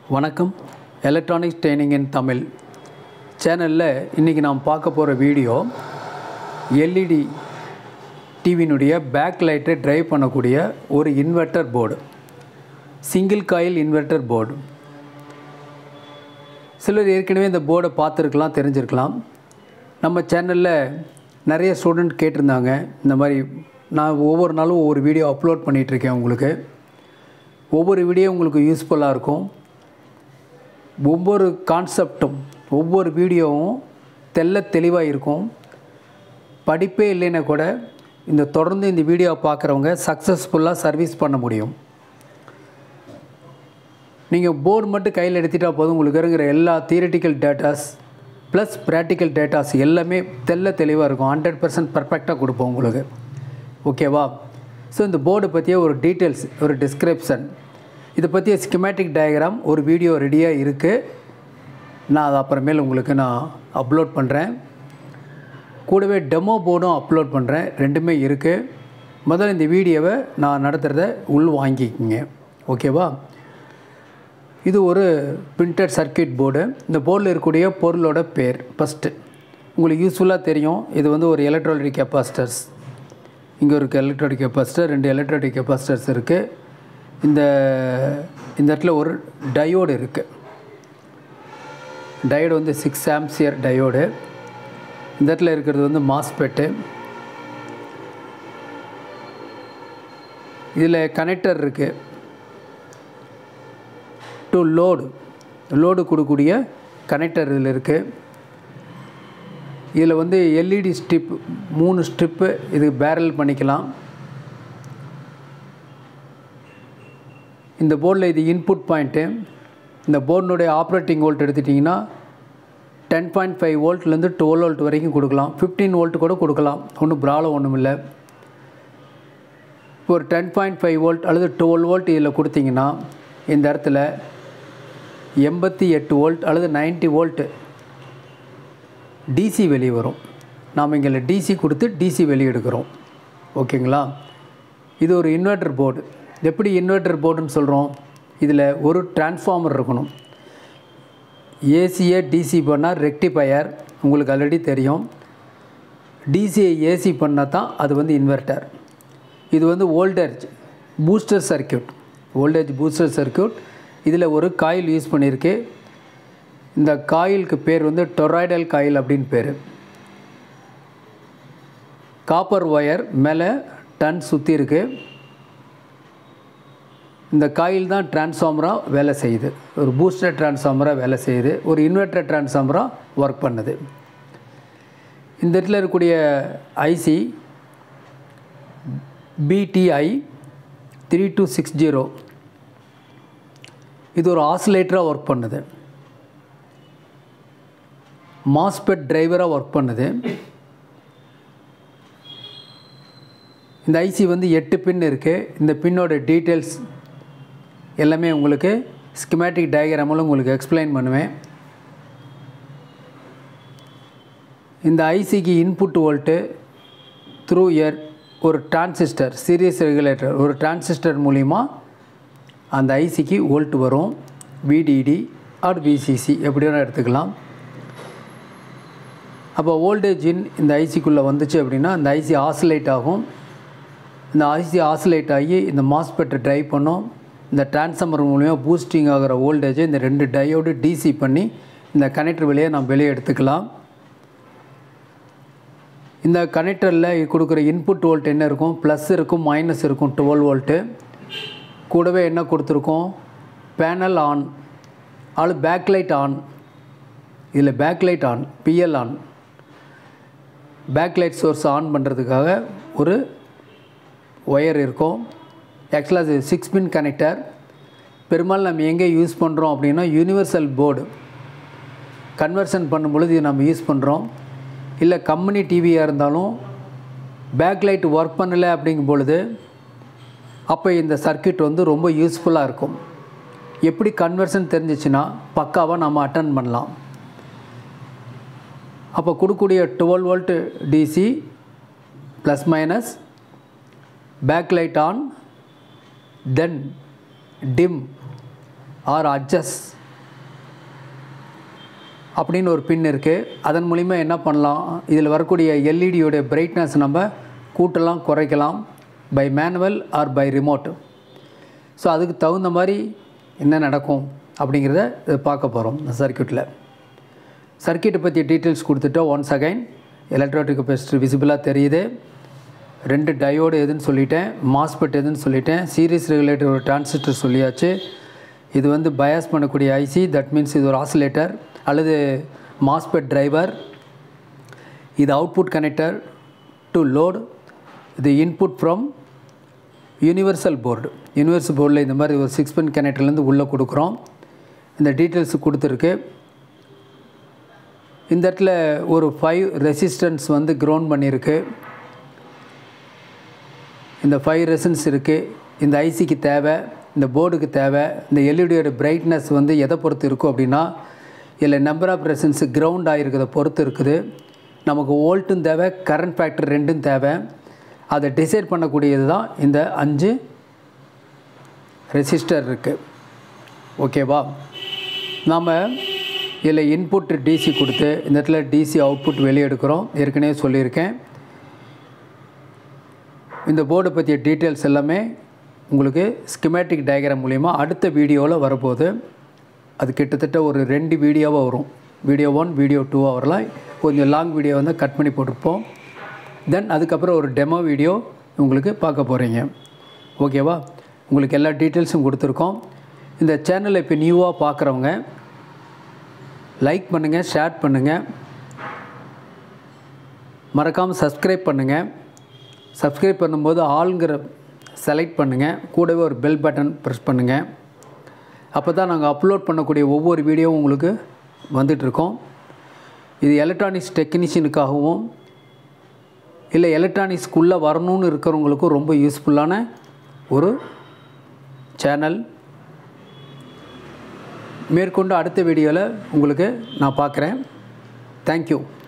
வணக்கம் electronics training இன் தமிழ் சேனலில் இன்றைக்கி நாம் பார்க்க போகிற வீடியோ எல்இடி டிவியினுடைய பேக் லைட்டை ட்ரைவ் பண்ணக்கூடிய ஒரு inverter board single coil inverter board சிலர் ஏற்கனவே இந்த போர்டை பார்த்துருக்கலாம் தெரிஞ்சிருக்கலாம் நம்ம சேனலில் நிறைய ஸ்டூடெண்ட் கேட்டிருந்தாங்க இந்த மாதிரி நான் ஒவ்வொரு நாளும் ஒவ்வொரு வீடியோ அப்லோட் பண்ணிகிட்ருக்கேன் உங்களுக்கு ஒவ்வொரு வீடியோ உங்களுக்கு யூஸ்ஃபுல்லாக இருக்கும் ஒவ்வொரு கான்செப்டும் ஒவ்வொரு வீடியோவும் தெல்ல தெளிவாக இருக்கும் படிப்பே இல்லைன்னா கூட இந்த தொடர்ந்து இந்த வீடியோ பார்க்குறவங்க சக்ஸஸ்ஃபுல்லாக சர்வீஸ் பண்ண முடியும் நீங்கள் போர்டு மட்டும் கையில் எடுத்துட்டால் போதும் உங்களுக்கு இருக்கிற எல்லா theoretical datas plus practical datas எல்லாமே தெல்ல தெளிவாக இருக்கும் ஹண்ட்ரட் பர்சன்ட் பர்ஃபெக்டாக கொடுப்போம் உங்களுக்கு ஓகேவா ஸோ இந்த போர்டு பற்றிய ஒரு டீட்டெயில்ஸ் ஒரு டிஸ்கிரிப்ஷன் இதை பற்றிய ஸ்கிமேட்டிக் டயக்ராம் ஒரு வீடியோ ரெடியாக இருக்குது நான் அது அப்புறமேல் உங்களுக்கு நான் அப்லோட் பண்ணுறேன் கூடவே டெமோ போர்டும் அப்லோட் பண்ணுறேன் ரெண்டுமே இருக்குது முதல்ல இந்த வீடியோவை நான் நடத்துகிறத உள் வாங்கிக்கிங்க ஓகேவா இது ஒரு பிரிண்டட் சர்க்கியூட் போர்டு இந்த போர்டில் இருக்கக்கூடிய பொருளோட பேர் ஃபஸ்ட்டு உங்களுக்கு யூஸ்ஃபுல்லாக தெரியும் இது வந்து ஒரு எலக்ட்ரானிக் கெப்பாசிட்டர்ஸ் இங்கே ஒரு எலக்ட்ரானிக் கெப்பாசிட்டர் ரெண்டு எலக்ட்ரானிக் கெப்பாசிட்டர்ஸ் இருக்குது இந்த இந்த இடத்துல ஒரு டயோடு இருக்குது டயோடு வந்து சிக்ஸ் ஆம்சியர் டயோடு இந்த இடத்துல இருக்கிறது வந்து மாஸ்பெட்டு இதில் கனெக்டர் இருக்குது டு லோடு லோடு கொடுக்கக்கூடிய கனெக்டர் இதில் இருக்குது இதில் வந்து எல்இடி ஸ்ட்ரிப் மூணு ஸ்ட்ரிப்பு இதுக்கு பேரல் பண்ணிக்கலாம் இந்த போர்டில் இது இன்புட் பாயிண்ட்டு இந்த போர்டினுடைய ஆப்ரேட்டிங் வோல்ட் எடுத்துட்டிங்கன்னா டென் பாயிண்ட் ஃபைவ் வோல்ட்லேருந்து டுவெல் வோல்ட் வரைக்கும் கொடுக்கலாம் ஃபிஃப்டீன் வோல்ட் கூட கொடுக்கலாம் ஒன்றும் ப்ராப்ளம் ஒன்றும் இல்லை இப்போ ஒரு டென் பாயிண்ட் ஃபைவ் வோல்ட் அல்லது டுவெல் வோல்ட் இதில் கொடுத்தீங்கன்னா இந்த இடத்துல எண்பத்தி எட்டு வோல்ட் அல்லது நைன்ட்டி வோல்ட்டு டிசி வெளியே வரும் நாம் இங்கே டிசி கொடுத்து டிசி வெளியே எடுக்கிறோம் ஓகேங்களா இது ஒரு இன்வெர்ட்டர் போர்டு எப்படி இன்வெர்ட்டர் போர்டுன்னு சொல்கிறோம் இதில் ஒரு டிரான்ஸ்ஃபார்மர் இருக்கணும் ஏசியை டிசி பண்ணால் ரெக்டிஃபயர் உங்களுக்கு ஆல்ரெடி தெரியும் டிசியை ஏசி பண்ணால் தான் அது வந்து இன்வெர்ட்டர் இது வந்து voltage booster circuit voltage booster circuit இதில் ஒரு காயில் யூஸ் பண்ணியிருக்கு இந்த காயிலுக்கு பேர் வந்து டொராய்டல் காயில் அப்படின்னு பேர் காப்பர் ஒயர் மேலே டன் சுற்றி இருக்குது இந்த காயில் தான் டிரான்ஸ்ஃபார்மராக வேலை செய்யுது ஒரு பூஸ்டர் டிரான்ஸ்ஃபார்மராக வேலை செய்யுது ஒரு இன்வெர்டர் டிரான்ஸ்ஃபார்மராக ஒர்க் பண்ணுது இந்த இடத்துல இருக்கக்கூடிய IC PDI three two six zero இது ஒரு ஆசிலேட்டராக ஒர்க் பண்ணுது மாஸ்பெட் டிரைவராக ஒர்க் பண்ணுது இந்த ஐசி வந்து எட்டு பின் இருக்குது இந்த பின்னோட டீட்டெயில்ஸ் எல்லாமே உங்களுக்கு ஸ்கிமேட்டிக் டயக்ராமில் உங்களுக்கு எக்ஸ்பிளைன் பண்ணுவேன் இந்த ஐசிக்கு இன்புட் வோல்ட்டு த்ரூ இயர் ஒரு டிரான்சிஸ்டர் சீரியஸ் ரெகுலேட்டர் ஒரு டிரான்சிஸ்டர் மூலிமா அந்த ஐசிக்கு வோல்ட் வரும் விடிடி ஆர் விசிசி எப்படி வேணால் எடுத்துக்கலாம் அப்போ வோல்டேஜ் இன் இந்த ஐசிக்குள்ளே வந்துச்சு அப்படின்னா இந்த ஐசி ஆசிலேட் ஆகும் இந்த ஐசி ஆசிலேட் ஆகி இந்த மாஸ்பெட்டை ட்ரைவ் பண்ணும் இந்த டிரான்ஸ்ஃபார்மர் மூலிமா பூஸ்டிங் ஆகிற வோல்டேஜை இந்த ரெண்டு டயோடு டிசி பண்ணி இந்த கனெக்டர் வழியாக நம்ம வெளியே எடுத்துக்கலாம் இந்த கனெக்டரில் கொடுக்குற இன்புட் வோல்ட் என்ன இருக்கும் ப்ளஸ் இருக்கும் மைனஸ் இருக்கும் டுவெல் வோல்ட்டு கூடவே என்ன கொடுத்துருக்கோம் பேனல் ஆன் ஆள் பேக்லைட் ஆன் இதில் backlight on BL on backlight source on பண்ணுறதுக்காக ஒரு ஒயர் இருக்கும் ஆக்சுவலாக அது சிக்ஸ் பின் கனெக்டர் பெரும்பாலும் நம்ம எங்கே யூஸ் பண்ணுறோம் அப்படின்னா யூனிவர்சல் போர்டு கன்வர்ஷன் பண்ணும் பொழுது இது நம்ம யூஸ் பண்ணுறோம் இல்லை கம்பெனி டிவியாக இருந்தாலும் பேக்லைட் ஒர்க் பண்ணலை அப்படிங்கும் பொழுது அப்போ இந்த சர்க்கியூட் வந்து ரொம்ப யூஸ்ஃபுல்லாக இருக்கும் எப்படி கன்வர்ஷன் தெரிஞ்சிச்சுன்னா பக்காவாக நம்ம அட்டன் பண்ணலாம் அப்போ கொடுக்கக்கூடிய twelve volt DC plus minus backlight on then dim or adjust அப்படின்னு ஒரு பின் இருக்குது அதன் மூலிமா என்ன பண்ணலாம் இதில் வரக்கூடிய எல்இடியோடைய பிரைட்னஸ் நம்ம கூட்டலாம் குறைக்கலாம் by manual or by remote so அதுக்கு தகுந்த மாதிரி என்ன நடக்கும் அப்படிங்கிறத இது பார்க்க போகிறோம் இந்த சர்க்கியூட்டில் சர்க்கியூட்டை பற்றி டீட்டெயில்ஸ் கொடுத்துட்டோம் ஒன்ஸ் அகைன் எலக்ட்ரானிக் கெப்பாசிட்டர் விசிபிளாக தெரியுது ரெண்டு டயோடு எதுன்னு சொல்லிட்டேன் மாஸ்பெட் எதுன்னு சொல்லிட்டேன் சீரிஸ் ரெகுலேட்டர் ஒரு டிரான்சிஸ்டர் சொல்லியாச்சு இது வந்து பயாஸ் பண்ணக்கூடிய ஐசி தட் மீன்ஸ் இது ஒரு ஆசிலேட்டர் அல்லது மாஸ்பெட் டிரைவர் இது அவுட்புட் கனெக்டர் டு லோடு இது input from universal board universal போர்டில் இந்த மாதிரி ஒரு சிக்ஸ் பின் கனெக்டர்லேருந்து உள்ளே கொடுக்குறோம் இந்த டீட்டெயில்ஸ் கொடுத்துருக்கு இந்த இடத்துல ஒரு ஃபைவ் ரெசிஸ்டன்ஸ் வந்து க்ரௌண்ட் பண்ணியிருக்கு இந்த ஃபைவ் ரெசன்ஸ் இருக்குது இந்த ஐசிக்கு தேவை இந்த போர்டுக்கு தேவை இந்த எல்இடியோட பிரைட்னஸ் வந்து எதை பொறுத்து இருக்கும் அப்படின்னா இதில் நம்பர் ஆஃப் ரெசன்ஸ் கிரவுண்ட் ஆகிருக்கிறத பொறுத்து இருக்குது நமக்கு வோல்ட்டும் தேவை கரண்ட் ஃபேக்டர் ரெண்டும் தேவை அதை டிசைட் பண்ணக்கூடியது தான் இந்த அஞ்சு ரெசிஸ்டர் இருக்குது ஓகேவா நாம் இதில் இன்புட் டிசி கொடுத்து இந்த இடத்துல டிசி அவுட்புட் வெளியே எடுக்கிறோம் ஏற்கனவே சொல்லியிருக்கேன் இந்த போர்டை பற்றிய டீட்டெயில்ஸ் எல்லாமே உங்களுக்கு ஸ்கிமேட்டிக் டயக்ராம் மூலிமா அடுத்த வீடியோவில் வரப்போகுது அது கிட்டத்தட்ட ஒரு ரெண்டு வீடியோவாக வரும் வீடியோ ஒன் வீடியோ டூவாக வரலாம் கொஞ்சம் லாங் வீடியோ வந்து கட் பண்ணி போட்டிருப்போம் தென் அதுக்கப்புறம் ஒரு டெமோ வீடியோ உங்களுக்கு பார்க்க போகிறீங்க ஓகேவா உங்களுக்கு எல்லா டீட்டெயில்ஸும் கொடுத்துருக்கோம் இந்த சேனலை இப்போ நியூவாக பார்க்குறவங்க லைக் பண்ணுங்கள் ஷேர் பண்ணுங்கள் மறக்காமல் சப்ஸ்கிரைப் பண்ணுங்கள் சப்ஸ்கிரைப் பண்ணும்போது ஆளுங்கிற செலக்ட் பண்ணுங்கள் கூடவே ஒரு பெல் பட்டன் ப்ரெஸ் பண்ணுங்கள் அப்போ தான் நாங்கள் அப்லோட் பண்ணக்கூடிய ஒவ்வொரு வீடியோவும் உங்களுக்கு வந்துட்ருக்கோம் இது எலக்ட்ரானிக்ஸ் டெக்னீஷியனுக்காகவும் இல்லை எலக்ட்ரானிக்ஸ்க்குள்ளே வரணும்னு இருக்கிறவங்களுக்கும் ரொம்ப யூஸ்ஃபுல்லான ஒரு சேனல் மேற்கொண்டு அடுத்த வீடியோவில் உங்களுக்கு நான் பார்க்குறேன் தேங்க்யூ